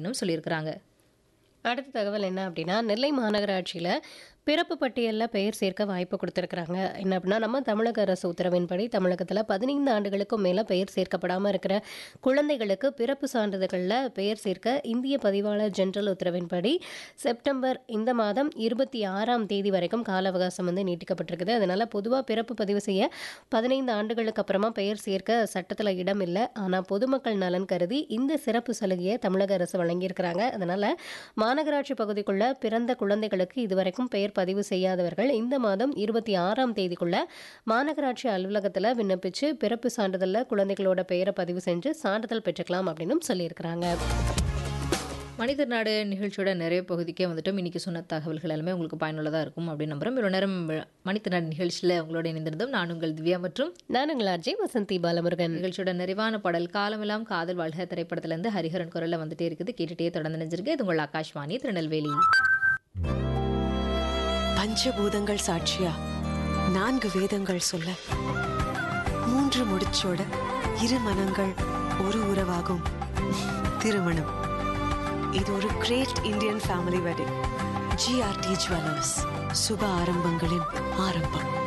அப்படின்னு சொல்லியிருக்கிறாங்க அடுத்த தகவல் என்ன அப்படின்னா நெல்லை மாநகராட்சியில் பிறப்பு பட்டியலில் பெயர் சேர்க்க வாய்ப்பு கொடுத்துருக்குறாங்க என்ன அப்படின்னா நம்ம தமிழக அரசு உத்தரவின்படி தமிழகத்தில் பதினைந்து ஆண்டுகளுக்கும் மேலே பெயர் சேர்க்கப்படாமல் இருக்கிற குழந்தைகளுக்கு பிறப்பு சான்றிதழ்களில் பெயர் சேர்க்க இந்திய பதிவாளர் ஜெனரல் உத்தரவின்படி செப்டம்பர் இந்த மாதம் இருபத்தி ஆறாம் தேதி வரைக்கும் கால அவகாசம் வந்து நீட்டிக்கப்பட்டிருக்குது அதனால் பொதுவாக பிறப்பு பதிவு செய்ய பதினைந்து ஆண்டுகளுக்கு அப்புறமா பெயர் சேர்க்க சட்டத்தில் இடம் இல்லை ஆனால் பொதுமக்கள் நலன் கருதி இந்த சிறப்பு சலுகையை தமிழக அரசு வழங்கியிருக்கிறாங்க அதனால் மாநகராட்சி பகுதிக்குள்ள பிறந்த குழந்தைகளுக்கு இதுவரைக்கும் பெயர் பதிவு செய்யாதவர்கள் இந்த மாதம் இருபத்தி ஆறாம் தேதிக்குள்ள மாநகராட்சி அலுவலகத்தில் விண்ணப்பிச்சு பிறப்பு சான்றிதழில் குழந்தைகளோட பெயரை பதிவு செஞ்சு சான்றிதழ் பெற்றுக்கலாம் அப்படின்னு சொல்லியிருக்கிறாங்க மனிதர் நாடு நிகழ்ச்சியோட நிறைய பகுதிக்கே வந்துட்டோம் இன்னைக்கு சொன்ன தகவல்கள் எல்லாமே உங்களுக்கு பயனுள்ளதாக இருக்கும் அப்படின்னு நம்புறோம் இவ்வளோ நேரம் மனிதர் நாடு நிகழ்ச்சியில் உங்களோட இணைந்திருந்தோம் நான் உங்கள் திவ்யா மற்றும் நான் உங்கள் அஜய் வசந்தி பாலமுருகன் நிகழ்ச்சியோட நிறைவான பாடல் காலமெல்லாம் காதல் வாழ்க திரைப்படத்திலேருந்து ஹரிஹரன் குரலில் வந்துட்டே இருக்குது கேட்டுட்டே தொடர்ந்து நினைஞ்சிருக்கு இது உங்கள் ஆகாஷ்வாணி திருநெல்வேலி பஞ்சபூதங்கள் சாட்சியா நான்கு வேதங்கள் சொல்ல மூன்று முடிச்சோட இரு மனங்கள் ஒரு உறவாகும் திருமணம் இது ஒரு great Indian family wedding GRT jewellers சுப ஆரம்பங்களின் ஆரம்பம்